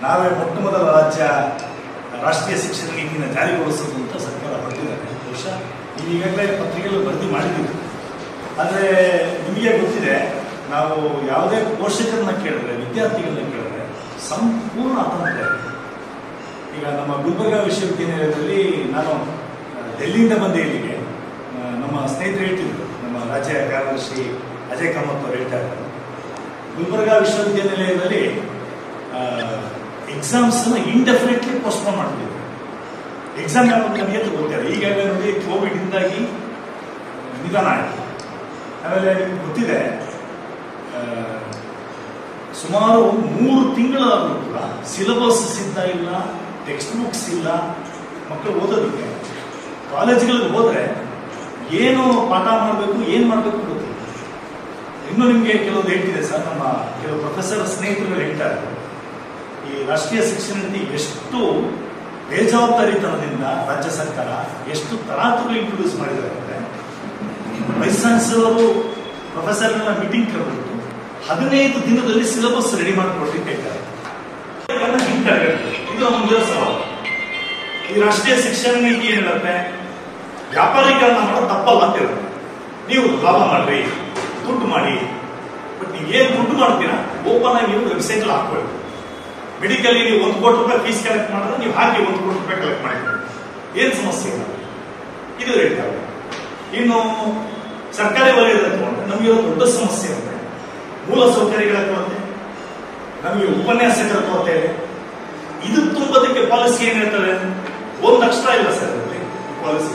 ನಾವೇ ಮೊಟ್ಟ ಮೊದಲ ರಾಜ್ಯ ರಾಷ್ಟ್ರೀಯ ಶಿಕ್ಷಣ ನೀತಿನ ಜಾರಿಗೊಳಿಸೋದು ಅಂತ ಸರ್ಕಾರ ಹೊರಟಿದ್ದಾರೆ ಬಹುಶಃ ನೀವು ಈಗಾಗಲೇ ಪತ್ರಿಕೆಯಲ್ಲಿ ವರದಿ ಮಾಡಿದ್ದೀವಿ ಆದರೆ ನಿಮಗೆ ಗೊತ್ತಿದೆ ನಾವು ಯಾವುದೇ ಪೋಷಕರನ್ನ ಕೇಳಿದ್ರೆ ವಿದ್ಯಾರ್ಥಿಗಳನ್ನ ಕೇಳಿದ್ರೆ ಸಂಪೂರ್ಣ ಅತಂತ್ರ ಇದೆ. ಈಗ ನಮ್ಮ ಗುಲ್ಬರ್ಗಾ ವಿಶ್ವವಿದ್ಯಾನಿಲಯದಲ್ಲಿ ನಾನು ಆ, ಡೆಲ್ಲಿಯಿಂದ ಬಂದೆ ಇಲ್ಲಿಗೆ ಆ, ನಮ್ಮ ಸ್ನೇಹಿತರು ಹೇಳ್ತಿದ್ರು ನಮ್ಮ ರಾಜ್ಯ ಕಾರ್ಯದರ್ಶಿ ಅಜಯ್ ಕಾಮತ್ ಅವರು ಹೇಳ್ತಾ ಇದ್ದಾರೆ ಗುಲ್ಬರ್ಗಾ ವಿಶ್ವವಿದ್ಯಾನಿಲಯದಲ್ಲಿ ಎಕ್ಸಾಮ್ಸನ್ನು ಇಂಡೆಫಿನೆಟ್ಲಿ ಪೋಸ್ಟ್ಪೋನ್ ಮಾಡ್ತಿದ್ರು ಎಕ್ಸಾಮ್ ಯಾವಾಗ ನಮಗೆ ಅಂತ ಗೊತ್ತಿಲ್ಲ ಈಗಾಗಲೇ ನೋಡಿ ಕೋವಿಡಿಂದಾಗಿ ನಿಧಾನ ಆಯಿತು ಆಮೇಲೆ ನಿಮ್ಗೆ ಗೊತ್ತಿದೆ ಆ, ಸುಮಾರು ಮೂರು ತಿಂಗಳಾದರೂ ಕೂಡ ಸಿಲೆಬಸ್ ಸಿದ್ಧ ಇಲ್ಲ ಟೆಕ್ಸ್ಟ್ ಬುಕ್ಸ್ ಇಲ್ಲ ಮಕ್ಕಳು ಓದೋದಕ್ಕೆ ಕಾಲೇಜ್ಗಳಿಗೆ ಹೋದ್ರೆ ಏನು ಪಾಠ ಮಾಡಬೇಕು ಏನು ಮಾಡಬೇಕು ಗೊತ್ತಿಲ್ಲ ಇನ್ನು ನಿಮಗೆ ಕೆಲವೊಂದು ಹೇಳ್ತಿದೆ ಸರ್ ನಮ್ಮ ಕೆಲವು ಪ್ರೊಫೆಸರ್ ಸ್ನೇಹಿತರು ಹೇಳ್ತಾ ಇದ್ದಾರೆ ಈ ರಾಷ್ಟ್ರೀಯ ಶಿಕ್ಷಣ ನೀತಿ ಎಷ್ಟು ಬೇಜವಾಬ್ದಾರಿತನದಿಂದ ರಾಜ್ಯ ಸರ್ಕಾರ ಎಷ್ಟು ತರಾತುರು ಇಂಟ್ರೊಡ್ಯೂಸ್ ಮಾಡಿದ್ದಾರೆ ಅಂದ್ರೆ ವೈಸ್ ಚಾನ್ಸಲರು ಪ್ರೊಫೆಸರ್ಗಳ ಮೀಟಿಂಗ್ ಕರೆದ್ಬಿಟ್ಟು ಹದಿನೈದು ದಿನದಲ್ಲಿ ಸಿಲೆಬಸ್ ರೆಡಿ ಮಾಡಿಕೊಡ್ರಿ ಹೇಳ್ತಾರೆ ಇದನ್ನ ಹಿಂಪಡೆಯಬೇಕು. ಇದು ಮುಂದಿನ ಸವಾಲು ಈ ರಾಷ್ಟ್ರೀಯ ಶಿಕ್ಷಣ ನೀತಿ ಏನ್ ಹೇಳುತ್ತೆ ವ್ಯಾಪಾರೀಕರಣ ಮಾಡೋದು ತಪ್ಪಲ್ಲ ಅಂತ ಹೇಳುತ್ತೆ ನೀವು ಲಾಭ ಮಾಡ್ರಿ ದುಡ್ಡು ಮಾಡಿ ಬಟ್ ನೀವು ಏನ್ ದುಡ್ಡು ಮಾಡ್ತೀರಾ ಓಪನ್ ಆಗಿ ನೀವು ವೆಬ್ಸೈಟ್ ಅಲ್ಲಿ ಹಾಕೊಳ್ಳಿ ಮೆಡಿಕಲ್ ನೀವು ಒಂದು ಕೋಟಿ ರೂಪಾಯಿ ಫೀಸ್ ಕಲೆಕ್ಟ್ ಮಾಡಿದ್ರೆ ನೀವು ಹಾಕಿ ಒಂದು ಕೋಟಿ ರೂಪಾಯಿ ಕಲೆಕ್ಟ್ ಮಾಡಿಕೊಳ್ಳಿ ಏನ್ ಸಮಸ್ಯೆ ಇಲ್ಲ ಇದು ಹೇಳ್ತಾರೆ ಇನ್ನು ಸರ್ಕಾರಿ ವಲಯದ ತಗೊಂಡ್ರೆ ನಮಗೆ ಒಂದು ದೊಡ್ಡ ಸಮಸ್ಯೆ ಅಂದ್ರೆ ಮೂಲ ಸೌಕರ್ಯಗಳ ಕೊರತೆ ನಮಗೆ ಉಪನ್ಯಾಸಕರ ಕೊರತೆ ಇದೆ ಇದು ತುಂಬದಕ್ಕೆ ಪಾಲಿಸಿ ಏನ್ ಹೇಳ್ತದೆ ಒಂದು ಅಕ್ಷರ ಇಲ್ಲ ಸರ್ ಅದರಲ್ಲಿ ಪಾಲಿಸಿ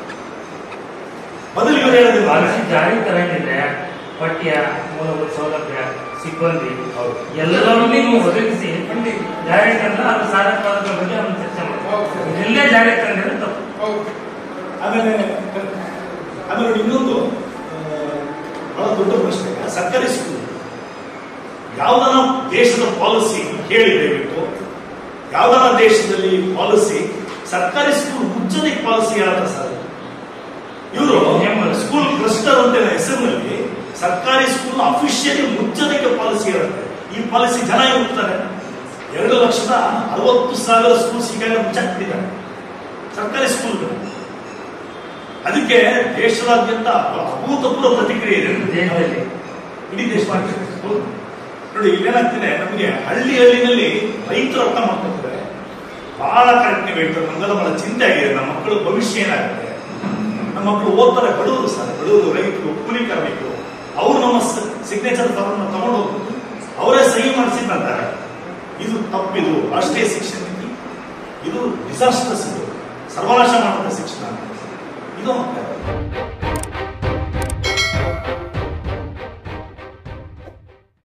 ಬದಲು ಇವರು ಹೇಳೋದಿಲ್ಲ ಪಾಲಿಸಿ ಜಾರಿ ತರಂಗಿದ್ರೆ ಪಠ್ಯ ಮೂಲಭೂತ ಸೌಲಭ್ಯ ಸಿಬ್ಬಂದಿ ಹೌದು. ಎಲ್ಲವನ್ನೂ ಒದಗಿಸಿ ಜಾರಿ ತಂದ್ರೆ ಅದು ಸಾಧಕವಾದಗಳ ಬಗ್ಗೆ ಅವನು ಚರ್ಚೆ ಮಾಡ್ತಾರೆ ಇದೆಲ್ಲೇ ಜಾರಿ ತಂದ್ರೆ ತಪ್ಪು ಆಮೇಲೆ ಆಮೇಲೆ ಇನ್ನೊಂದು ಆ, ಬಹಳ ದೊಡ್ಡ ಪ್ರಶ್ನೆ ಸರ್ಕಾರಿ ಸ್ಕೂಲ್ ಯಾವ್ದನ ದೇಶದ ಪಾಲಿಸಿ ಹೇಳಿ ದಯವಿಟ್ಟು ಯಾವ್ದನ ದೇಶದಲ್ಲಿ ಪಾಲಿಸಿ ಸರ್ಕಾರಿ ಸ್ಕೂಲ್ ಮುಚ್ಚೋದಿಕ್ ಪಾಲಿಸಿ ಹೇಳತ್ತ ಸರ್ ಇವರು ಸ್ಕೂಲ್ ಕ್ಲಸ್ಟರ್ ಅಂತ ಹೆಸರಿನಲ್ಲಿ ಸರ್ಕಾರಿ ಸ್ಕೂಲ್ ಅಫಿಷಿಯಲಿ ಮುಚ್ಚೋದಕ್ಕೆ ಪಾಲಿಸಿ ಹೇಳುತ್ತೆ ಈ ಪಾಲಿಸಿ ಜನ ಹೋಗ್ತಾರೆ ಎರಡು ಲಕ್ಷದ ಅರವತ್ತು ಸಾವಿರ ಸ್ಕೂಲ್ಸ್ ಈಗಾಗಲೇ ಮುಚ್ಚಾಕ್ಬಿಟ್ಟಿದ್ದಾರೆ ಸರ್ಕಾರಿ ಸ್ಕೂಲ್ಗಳು ಅದಕ್ಕೆ ದೇಶದಾದ್ಯಂತ ಅಭೂತಪೂರ್ವ ಪ್ರತಿಕ್ರಿಯೆ ಇದೆ ದೇಶದಲ್ಲಿ ಇಡೀ ದೇಶ ಹೌದು. ನೋಡಿ ಇಲ್ಲೇನಾಗ್ತಿದೆ ನಮಗೆ ಹಳ್ಳಿ ಹಳ್ಳಿನಲ್ಲಿ ರೈತರು ಅರ್ಥ ಮಾಡ್ಕೊತಾರೆ ಬಹಳ ಕರೆಕ್ಟ್ ನೀವು ಹೇಳ್ತಾರೆ ನಮ್ಗೆಲ್ಲ ಬಹಳ ಚಿಂತೆ ಆಗಿದೆ ನಮ್ಮ ಮಕ್ಕಳು ಭವಿಷ್ಯ ಏನಾಗುತ್ತೆ ನಮ್ಮ ಮಕ್ಕಳು ಓದ್ತಾರೆ ಬಡವರು ಸರ್ ಬಡವರು ರೈತರು ಕೂಲಿ ಕಾರ್ಮಿಕರು ಅವರು ನಮ್ಮ ಸಿಗ್ನೇಚರ್ ಫಾರ್ಮ್ ತಗೊಂಡು ಹೋಗ್ಬಿಟ್ಟು ಅವರೇ ಸಹಿ ಮಾಡಿಸಿ ಬರ್ತಾರೆ ಇದು ತಪ್ಪಿದು ರಾಷ್ಟ್ರೀಯ ಶಿಕ್ಷಣ ನೀತಿ ಇದು ಡಿಸಾಸ್ಟರ್ಸ್ ಇದು ಸರ್ವನಾಶ ಮಾಡುತ್ತೆ ಶಿಕ್ಷಣ ಇದು ಆಗ್ತದೆ